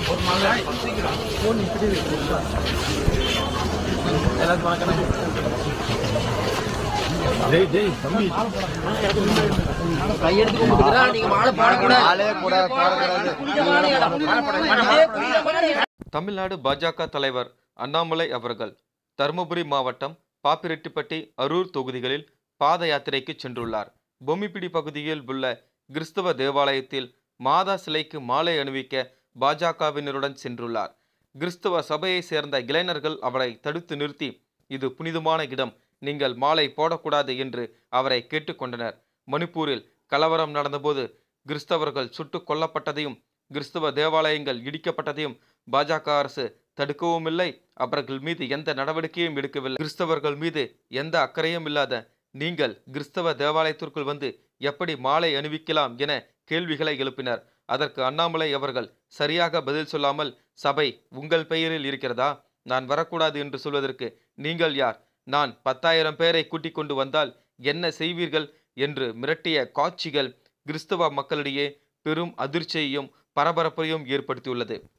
கையெடுத்து கும்பிட்டுக்கிறா நீங்க மாலை போடக்கூடாது ஆளே கூட போடக்கூடாது புனிதமான இடம். இதே புனிதமான இடம். தமிழ்நாடு பாஜக தலைவர் அண்ணாமலை அவர்கள் தருமபுரி மாவட்டம் பாப்பிரெட்டிப்பட்டி அரூர் தொகுதிகளில் பாத யாத்திரைக்கு சென்றுள்ளார் பொம்மிப்பிடி பகுதியில் உள்ள கிறிஸ்தவ தேவாலயத்தில் மாதா சிலைக்கு மாலை அணிவிக்க பாஜகவினருடன் சென்றுள்ளார் கிறிஸ்தவ சபையை சேர்ந்த இளைஞர்கள் அவரை தடுத்து நிறுத்தி இது புனிதமான இடம் நீங்கள் மாலை போடக்கூடாது என்று அவரை கேட்டுக்கொண்டனர் மணிப்பூரில் கலவரம் நடந்தபோது கிறிஸ்தவர்கள் சுட்டுக் கொல்லப்பட்டதையும் கிறிஸ்தவ தேவாலயங்கள் இடிக்கப்பட்டதையும் பாஜக அரசு தடுக்கவும் இல்லை அவர்கள் மீது எந்த நடவடிக்கையும் எடுக்கவில்லை கிறிஸ்தவர்கள் மீது எந்த அக்கறையும் இல்லாத நீங்கள் கிறிஸ்தவ தேவாலயத்திற்குள் வந்து எப்படி மாலை அணிவிக்கலாம் என கேள்விகளை எழுப்பினர் அதற்கு அண்ணாமலை அவர்கள் சரியாக பதில் சொல்லாமல் சபை உங்கள் பெயரில் இருக்கிறதா நான் வரக்கூடாது என்று சொல்வதற்கு நீங்கள் யார் நான் பத்தாயிரம் பேரை கூட்டிக் கொண்டு வந்தால் என்ன செய்வீர்கள் என்று மிரட்டிய காட்சிகள் கிறிஸ்தவ மக்களிடையே பெரும் அதிர்ச்சியையும் பரபரப்பையும் ஏற்படுத்தியுள்ளது